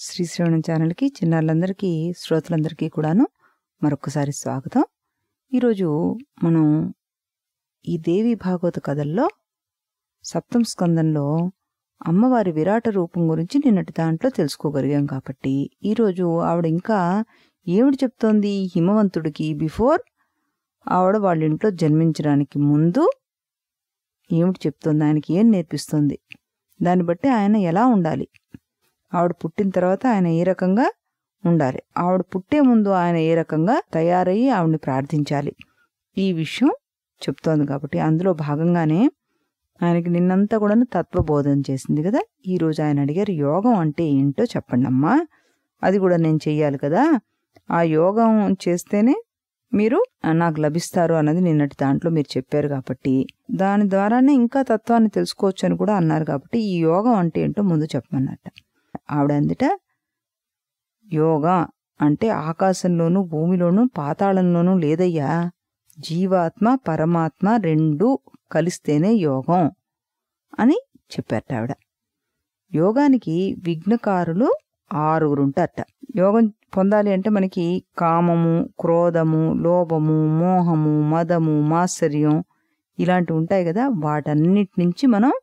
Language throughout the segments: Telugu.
శ్రీశ్రవణం ఛానల్కి చిన్నారులందరికీ శ్రోతలందరికీ కూడాను మరొకసారి స్వాగతం ఈరోజు మనం ఈ దేవి భాగవత కథల్లో సప్తం స్కందంలో అమ్మవారి విరాట రూపం గురించి నిన్నటి దాంట్లో తెలుసుకోగలిగాం కాబట్టి ఈరోజు ఆవిడ ఇంకా ఏమిటి చెప్తోంది హిమవంతుడికి బిఫోర్ ఆవిడ వాళ్ళ ఇంట్లో జన్మించడానికి ముందు ఏమిటి చెప్తోంది ఆయనకి ఏం నేర్పిస్తుంది దాన్ని బట్టి ఆయన ఎలా ఉండాలి ఆవిడ పుట్టిన తర్వాత ఆయన ఏ రకంగా ఉండాలి ఆవిడ పుట్టే ముందు ఆయన ఏ రకంగా తయారయ్యి ఆవిడని ప్రార్థించాలి ఈ విషయం చెప్తోంది కాబట్టి అందులో భాగంగానే ఆయనకి నిన్నంతా కూడా తత్వబోధన చేసింది కదా ఈ రోజు ఆయన అడిగారు యోగం అంటే ఏంటో చెప్పండి అమ్మా అది కూడా నేను చెయ్యాలి కదా ఆ యోగం చేస్తేనే మీరు నాకు లభిస్తారు అన్నది నిన్నటి దాంట్లో మీరు చెప్పారు కాబట్టి దాని ద్వారానే ఇంకా తత్వాన్ని తెలుసుకోవచ్చు అని కూడా అన్నారు కాబట్టి ఈ యోగం అంటే ఏంటో ముందు చెప్పమన్నట్ట ఆవిడ అందుట యోగా అంటే ఆకాశంలోనూ భూమిలోనూ పాతాళంలోనూ లేదయ్యా జీవాత్మ పరమాత్మ రెండు కలిస్తేనే యోగం అని చెప్పారట ఆవిడ యోగానికి విఘ్నకారులు ఆరుగురు ఉంటారట యోగం పొందాలి అంటే మనకి కామము క్రోధము లోభము మోహము మదము మాత్సర్యం ఇలాంటివి ఉంటాయి కదా వాటన్నిటి నుంచి మనం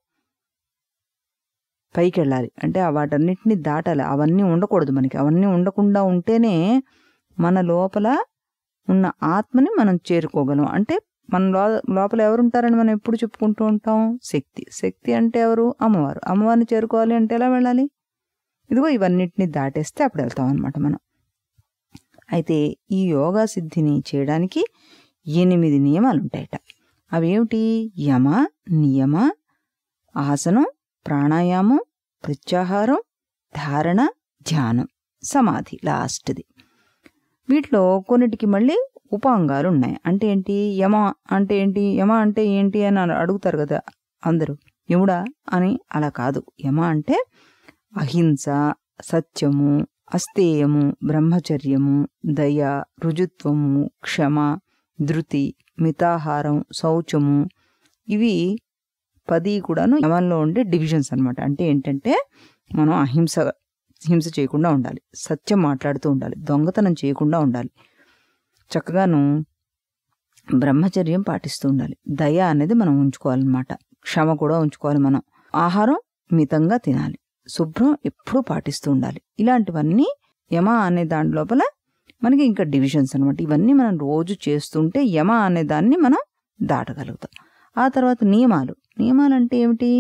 పైకి వెళ్ళాలి అంటే ఆ వాటన్నిటిని దాటాలి అవన్నీ ఉండకూడదు మనకి అవన్నీ ఉండకుండా ఉంటేనే మన లోపల ఉన్న ఆత్మని మనం చేరుకోగలం అంటే మన లో లోపల ఎవరు ఉంటారని మనం ఎప్పుడు చెప్పుకుంటూ ఉంటాం శక్తి శక్తి అంటే ఎవరు అమ్మవారు అమ్మవారిని చేరుకోవాలి అంటే ఎలా వెళ్ళాలి ఇదిగో ఇవన్నిటిని దాటేస్తే అప్పుడు వెళ్తాం అనమాట మనం అయితే ఈ యోగా సిద్ధిని చేయడానికి ఎనిమిది నియమాలు ఉంటాయట అవేమిటి యమ నియమ ఆసనం ప్రాణాయామం ప్రత్యాహారం ధారణ ధ్యానం సమాధి లాస్ట్ది వీటిలో కొన్నిటికి మళ్ళీ ఉపాంగాలు ఉన్నాయి అంటే ఏంటి యమ అంటే ఏంటి యమ అంటే ఏంటి అని అడుగుతారు కదా అందరూ యముడా అని అలా కాదు యమ అంటే అహింస సత్యము అస్తేయము బ్రహ్మచర్యము దయ రుజుత్వము క్షమ ధృతి మితాహారం శౌచము ఇవి పది కూడాను యమంలో ఉండే డివిజన్స్ అనమాట అంటే ఏంటంటే మనం అహింస హింస చేయకుండా ఉండాలి సత్యం మాట్లాడుతూ ఉండాలి దొంగతనం చేయకుండా ఉండాలి చక్కగాను బ్రహ్మచర్యం పాటిస్తూ ఉండాలి దయ అనేది మనం ఉంచుకోవాలన్నమాట క్షమ కూడా ఉంచుకోవాలి మనం ఆహారం మితంగా తినాలి శుభ్రం ఎప్పుడూ పాటిస్తూ ఉండాలి ఇలాంటివన్నీ యమ అనే దాని లోపల మనకి ఇంకా డివిజన్స్ అనమాట ఇవన్నీ మనం రోజు చేస్తుంటే యమ అనే దాన్ని మనం దాటగలుగుతాం ఆ తర్వాత నియమాలు నియమాలు అంటే ఏమిటి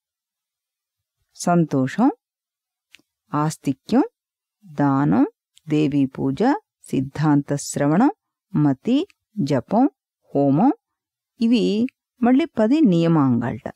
సంతోషం ఆస్తిక్యం దానం దేవీ పూజ సిద్ధాంత శ్రవణం మతి జపం హోమం ఇవి మళ్ళీ పది నియమాంగాలట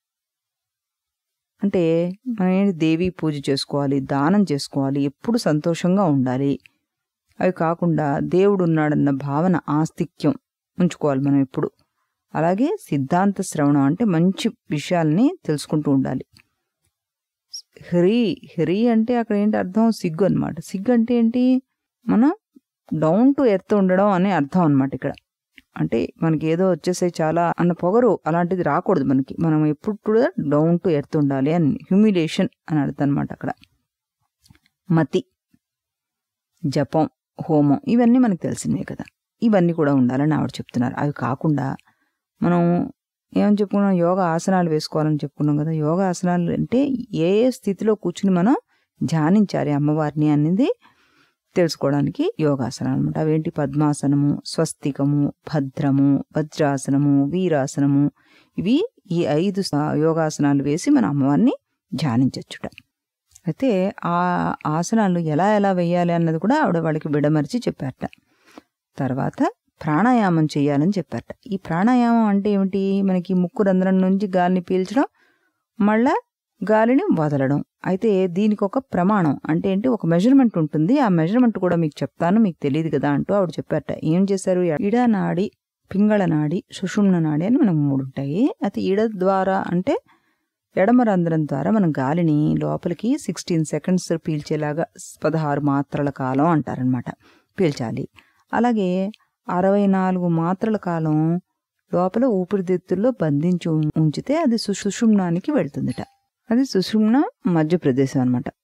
అంటే మనం ఏంటి దేవీ పూజ చేసుకోవాలి దానం చేసుకోవాలి ఎప్పుడు సంతోషంగా ఉండాలి అవి కాకుండా దేవుడు ఉన్నాడన్న భావన ఆస్తిక్యం ఉంచుకోవాలి మనం ఎప్పుడు అలాగే సిద్ధాంత శ్రవణం అంటే మంచి విషయాల్ని తెలుసుకుంటూ ఉండాలి హ్రీ హ్రీ అంటే అక్కడ ఏంటి అర్థం సిగ్గు అనమాట సిగ్గు అంటే ఏంటి మనం డౌన్ టు ఎర్త్ ఉండడం అనే అర్థం అనమాట ఇక్కడ అంటే మనకి ఏదో వచ్చేసే చాలా అన్న పొగరు అలాంటిది రాకూడదు మనకి మనం ఎప్పుడు కూడా డౌన్ టు ఎర్త్ ఉండాలి అని హ్యూమిలేషన్ అని అర్థం అనమాట అక్కడ మతి జపం హోమం ఇవన్నీ మనకు తెలిసినవే కదా ఇవన్నీ కూడా ఉండాలని ఆవిడ చెప్తున్నారు అవి కాకుండా మనం ఏమని చెప్పుకున్నాం యోగా ఆసనాలు వేసుకోవాలని చెప్పుకున్నాం కదా యోగా ఆసనాలు అంటే ఏ ఏ స్థితిలో కూర్చుని మనం ధ్యానించాలి అమ్మవారిని అనేది తెలుసుకోవడానికి యోగాసనాలు అనమాట అవేంటి పద్మాసనము స్వస్తికము భద్రము వజ్రాసనము వీరాసనము ఇవి ఈ ఐదు యోగాసనాలు వేసి మన అమ్మవారిని ధ్యానించచ్చుట అయితే ఆ ఆసనాలు ఎలా ఎలా వేయాలి అన్నది కూడా ఆవిడ వాళ్ళకి విడమరిచి చెప్పారట తర్వాత ప్రాణాయామం చేయాలని చెప్పారట ఈ ప్రాణాయామం అంటే ఏమిటి మనకి ముక్కు రంధ్రం నుంచి గాలిని పీల్చడం మళ్ళా గాలిని వదలడం అయితే దీనికి ఒక ప్రమాణం అంటే ఏంటి ఒక మెజర్మెంట్ ఉంటుంది ఆ మెజర్మెంట్ కూడా మీకు చెప్తాను మీకు తెలియదు కదా అంటూ ఆవిడ చెప్పారట ఏం చేశారు ఇడ నాడి పింగళ నాడి సుషుమ్న నాడి అని మనకు మూడు ఉంటాయి అయితే ఇడ ద్వారా అంటే ఎడమ రంధ్రం ద్వారా మనం గాలిని లోపలికి సిక్స్టీన్ సెకండ్స్ పీల్చేలాగా పదహారు మాత్రల కాలం అంటారనమాట పీల్చాలి అలాగే అరవై నాలుగు మాత్రల కాలం లోపల ఊపిరితిత్తుల్లో బంధించి ఉంచితే అది సుషుమ్నానికి వెళ్తుందట అది సుషుమ్న మధ్యప్రదేశ్ అనమాట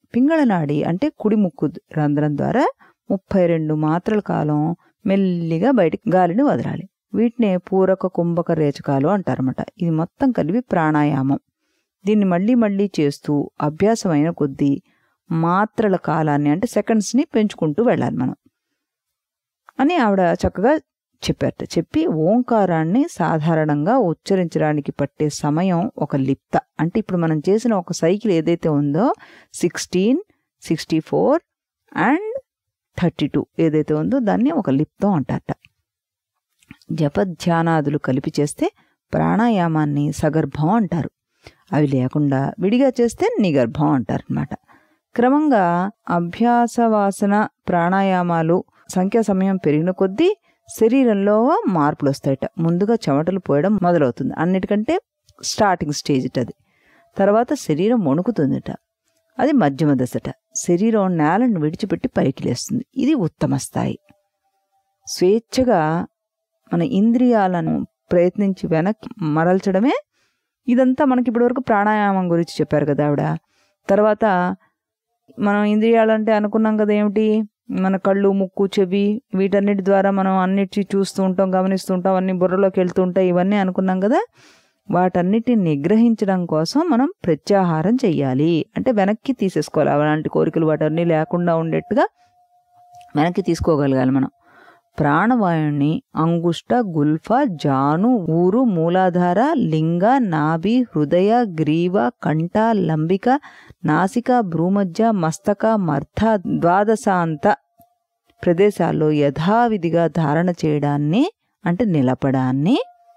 పింగళ నాడి అంటే కుడి ముక్కు రంధ్రం ద్వారా ముప్పై రెండు మాత్రల కాలం మెల్లిగా బయటికి గాలిని వదలాలి వీటినే పూరక కుంభక రేచకాలు అంటారన్నమాట ఇది మొత్తం కలిపి ప్రాణాయామం దీన్ని మళ్ళీ మళ్ళీ చేస్తూ అభ్యాసమైన కొద్దీ మాత్రల కాలాన్ని అంటే సెకండ్స్ని పెంచుకుంటూ వెళ్ళాలి మనం అని ఆవిడ చక్కగా చెప్పారట చెప్పి ఓంకారాన్ని సాధారణంగా ఉచ్చరించడానికి పట్టే సమయం ఒక లిప్త అంటే ఇప్పుడు మనం చేసిన ఒక సైకిల్ ఏదైతే ఉందో sixteen sixty four and thirty two ఏదైతే ఉందో దాన్ని ఒక లిప్తం అంటారట జపధ్యానాదులు కలిపి చేస్తే ప్రాణాయామాన్ని సగర్భం అంటారు అవి లేకుండా విడిగా చేస్తే నిగర్భం అంటారనమాట క్రమంగా అభ్యాసవాసన ప్రాణాయామాలు సంఖ్యా సమయం పెరిగిన కొద్దీ శరీరంలో మార్పులు వస్తాయట ముందుగా చెమటలు పోయడం మొదలవుతుంది అన్నిటికంటే స్టార్టింగ్ స్టేజ్ అది తర్వాత శరీరం వణుకుతుందట అది మధ్యమ దశట శరీరం నేలను విడిచిపెట్టి పైకి లేస్తుంది ఇది ఉత్తమ స్థాయి స్వేచ్ఛగా మన ఇంద్రియాలను ప్రయత్నించి వెనక్కి మరల్చడమే ఇదంతా మనకి ఇప్పటివరకు ప్రాణాయామం గురించి చెప్పారు కదా ఆవిడ తర్వాత మనం ఇంద్రియాలంటే అనుకున్నాం కదా ఏమిటి మన కళ్ళు ముక్కు చెవి వీటన్నిటి ద్వారా మనం అన్నిటి చూస్తూ ఉంటాం గమనిస్తూ ఉంటాం అన్ని బుర్రలోకి వెళ్తూ ఉంటాయి ఇవన్నీ అనుకున్నాం కదా వాటన్నిటిని నిగ్రహించడం కోసం మనం ప్రత్యాహారం చెయ్యాలి అంటే వెనక్కి తీసేసుకోవాలి అలాంటి కోరికలు వాటన్నీ లేకుండా ఉండేట్టుగా వెనక్కి తీసుకోగలగాలి మనం ప్రాణవాయుని అంగుష్ట గుల్ఫ జాను ఊరు మూలాధార లింగ నాభి హృదయ గ్రీవ కంఠ లంబిక నాసిక భ్రూమధ్య మస్తక మర్థ ద్వాదశాంత ప్రదేశాల్లో యథావిధిగా ధారణ చేయడాన్ని అంటే నిలపడాన్ని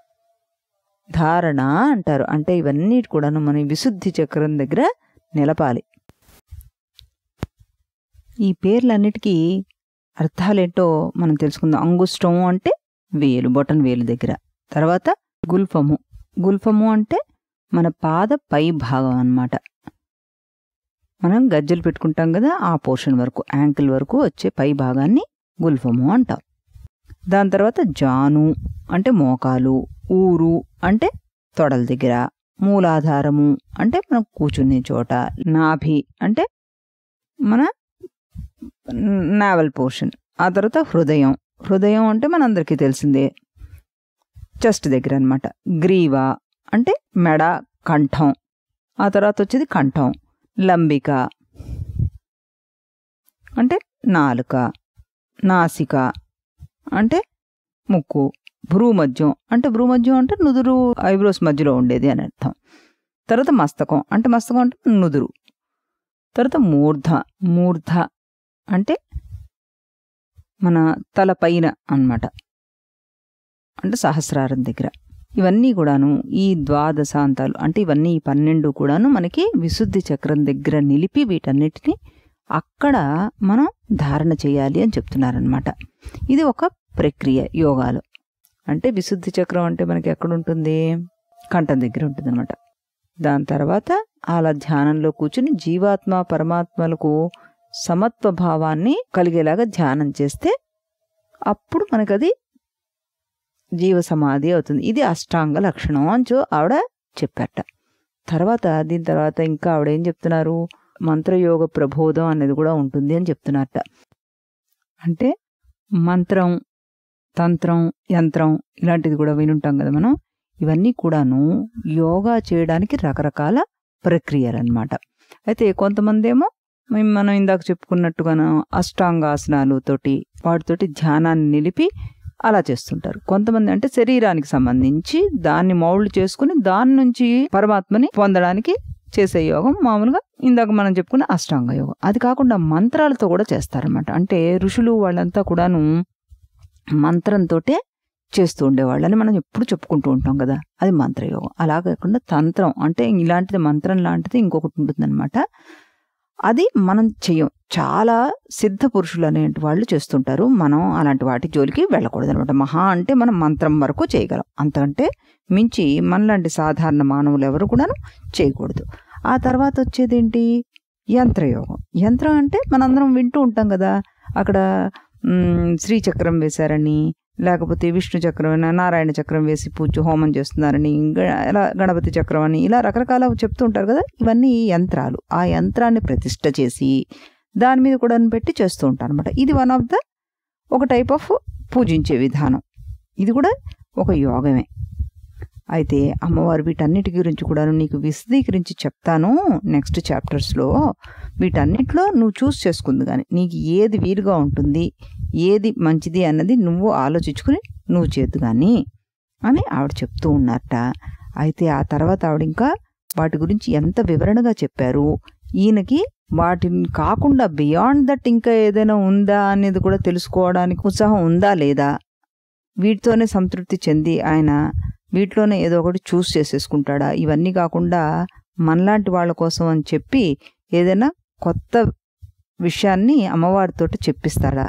ధారణ అంటారు అంటే ఇవన్నీ కూడాను మన విశుద్ధి చక్రం దగ్గర నిలపాలి ఈ పేర్లన్నిటికీ అర్థాలేంటో మనం తెలుసుకుందాం అంగుష్టము అంటే వేలు బొటన్ వేలు దగ్గర తర్వాత గుల్ఫము గుల్ఫము అంటే మన పాద పై భాగం అన్నమాట మనం గజ్జలు పెట్టుకుంటాం కదా ఆ పోర్షన్ వరకు యాంకిల్ వరకు వచ్చే పై భాగాన్ని గుల్ఫము అంటాం దాని తర్వాత జాను అంటే మోకాలు ఊరు అంటే తొడల దగ్గర మూలాధారము అంటే మనం కూర్చునే చోట నాభి అంటే మన నావల్ పోర్షన్ ఆ తర్వాత హృదయం హృదయం అంటే మనందరికీ తెలిసిందే చెస్ట్ దగ్గర అనమాట గ్రీవ అంటే మెడ కంఠం ఆ తర్వాత వచ్చేది కంఠం లంబిక అంటే నాలుక నాసిక అంటే ముక్కు భ్రూమధ్యం అంటే భ్రూమధ్యం అంటే నుదురు ఐబ్రోస్ మధ్యలో ఉండేది అని అర్థం తర్వాత మస్తకం అంటే మస్తకం అంటే నుదురు తర్వాత మూర్ధ మూర్ధ అంటే మన తల పైన అన్నమాట అంటే సహస్రారం దగ్గర ఇవన్నీ కూడాను ఈ ద్వాదశాంతాలు అంటే ఇవన్నీ ఈ పన్నెండు కూడాను మనకి విశుద్ధి చక్రం దగ్గర నిలిపి వీటన్నిటిని అక్కడ మనం ధారణ చేయాలి అని చెప్తున్నారనమాట ఇది ఒక ప్రక్రియ యోగాలు అంటే విశుద్ధి చక్రం అంటే మనకి ఎక్కడ ఉంటుంది కంఠం దగ్గర ఉంటుంది అనమాట దాని తర్వాత అలా ధ్యానంలో కూర్చుని జీవాత్మ పరమాత్మలకు సమత్వ భావాన్ని కలిగేలాగా ధ్యానం చేస్తే అప్పుడు మనకది జీవ సమాధి అవుతుంది ఇది అష్టాంగ లక్షణం అని చూ ఆవిడ చెప్పారట తర్వాత దీని తర్వాత ఇంకా ఆవిడ ఏం చెప్తున్నారు మంత్రయోగ ప్రబోధం అనేది కూడా ఉంటుంది అని చెప్తున్నారట అంటే మంత్రం తంత్రం యంత్రం ఇలాంటిది కూడా వినుంటాం కదా మనం ఇవన్నీ కూడాను యోగా చేయడానికి రకరకాల ప్రక్రియలు అనమాట అయితే కొంతమంది ఏమో మేము మనం ఇందాక చెప్పుకున్నట్టుగాను అష్టాంగాసనాలు తోటి వాటితోటి ధ్యానాన్ని నిలిపి అలా చేస్తుంటారు కొంతమంది అంటే శరీరానికి సంబంధించి దాన్ని మౌల్డ్ చేసుకుని దాని నుంచి పరమాత్మని పొందడానికి చేసే యోగం మామూలుగా ఇందాక మనం చెప్పుకున్న అష్టాంగ యోగం అది కాకుండా మంత్రాలతో కూడా చేస్తారన్నమాట అంటే ఋషులు వాళ్ళంతా కూడాను మంత్రంతోటే చేస్తూ ఉండేవాళ్ళని మనం ఎప్పుడు చెప్పుకుంటూ ఉంటాం కదా అది మంత్రయోగం అలా కాకుండా తంత్రం అంటే ఇలాంటిది మంత్రం లాంటిది ఇంకొకటి ఉంటుందన్నమాట అది మనం చెయ్యం చాలా సిద్ధ పురుషులు అనే వాళ్ళు చేస్తుంటారు మనం అలాంటి వాటి జోలికి వెళ్ళకూడదు అనమాట మహా అంటే మనం మంత్రం వరకు చేయగలం అంతకంటే మించి మనలాంటి సాధారణ మానవులు ఎవరు కూడాను చేయకూడదు ఆ తర్వాత వచ్చేది ఏంటి యంత్రయోగం యంత్రం అంటే మనందరం వింటూ ఉంటాం కదా అక్కడ మ్, శ్రీచక్రం వేశారని లేకపోతే విష్ణు చక్రం అయినా నారాయణ చక్రం వేసి పూజ హోమం చేస్తున్నారని గ- ఇలా గణపతి చక్రం అని ఇలా రకరకాల చెప్తూ ఉంటారు కదా ఇవన్నీ యంత్రాలు ఆ యంత్రాన్ని ప్రతిష్ట చేసి దాని మీద కూడా పెట్టి చేస్తూ ఉంటారు అనమాట ఇది వన్ ఆఫ్ ద ఒక టైప్ ఆఫ్ పూజించే విధానం ఇది కూడా ఒక యోగమే అయితే అమ్మవారు వీటన్నిటి గురించి కూడా నీకు విశదీకరించి చెప్తాను నెక్స్ట్ చాప్టర్స్లో వీటన్నిటిలో నువ్వు చూస్ చేసుకుంది కానీ నీకు ఏది వీలుగా ఉంటుంది ఏది మంచిది అన్నది నువ్వు ఆలోచించుకుని నువ్వు చేద్దు కానీ అని ఆవిడ చెప్తూ ఉన్నారట అయితే ఆ తర్వాత ఆవిడ ఇంకా వాటి గురించి ఎంత వివరణగా చెప్పారు ఈయనకి వాటిని కాకుండా బియాండ్ దట్ ఇంకా ఏదైనా ఉందా అనేది కూడా తెలుసుకోవడానికి ఉత్సాహం ఉందా లేదా వీటితోనే సంతృప్తి చెంది ఆయన వీటిలోనే ఏదో ఒకటి చూస్ చేసేసుకుంటాడా ఇవన్నీ కాకుండా మనలాంటి వాళ్ళ కోసం అని చెప్పి ఏదైనా కొత్త విషయాన్ని అమ్మవారితోటి చెప్పిస్తాడా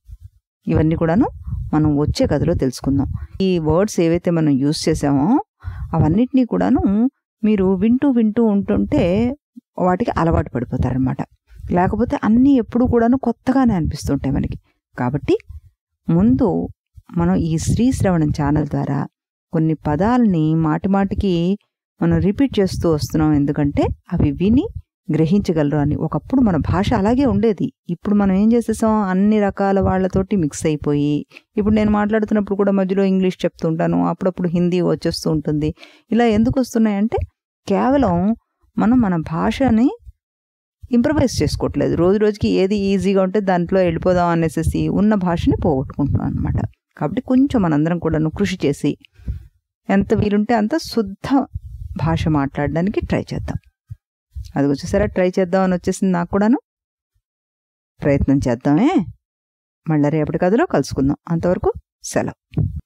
ఇవన్నీ కూడాను మనం వచ్చే కథలో తెలుసుకుందాం ఈ వర్డ్స్ ఏవైతే మనం యూస్ చేసామో అవన్నిటినీ కూడాను మీరు వింటూ వింటూ ఉంటుంటే వాటికి అలవాటు పడిపోతారనమాట లేకపోతే అన్నీ ఎప్పుడు కూడాను కొత్తగానే అనిపిస్తుంటాయి మనకి కాబట్టి ముందు మనం ఈ శ్రీ శ్రవణం ఛానల్ ద్వారా కొన్ని పదాలని మాటి మాటికి మనం రిపీట్ చేస్తూ వస్తున్నాం ఎందుకంటే అవి విని గ్రహించగలరు అని ఒకప్పుడు మన భాష అలాగే ఉండేది ఇప్పుడు మనం ఏం చేసేసాం అన్ని రకాల వాళ్ళతోటి మిక్స్ అయిపోయి ఇప్పుడు నేను మాట్లాడుతున్నప్పుడు కూడా మధ్యలో ఇంగ్లీష్ చెప్తుంటాను అప్పుడప్పుడు హిందీ వచ్చేస్తూ ఉంటుంది ఇలా ఎందుకు వస్తున్నాయంటే కేవలం మనం మన భాషని ఇంప్రవైజ్ చేసుకోవట్లేదు రోజు రోజుకి ఏది ఈజీగా ఉంటే దాంట్లో వెళ్ళిపోదాం అనేసి ఉన్న భాషని పోగొట్టుకుంటున్నాం అనమాట కాబట్టి కొంచెం మనందరం కూడాను కృషి చేసి ఎంత వీలుంటే అంత శుద్ధ భాష మాట్లాడడానికి ట్రై చేద్దాం అది వచ్చేసరే ట్రై చేద్దామని వచ్చేసింది నాకు కూడాను ప్రయత్నం చేద్దామే మళ్ళీ రేపటి కథలో కలుసుకుందాం అంతవరకు సెలవు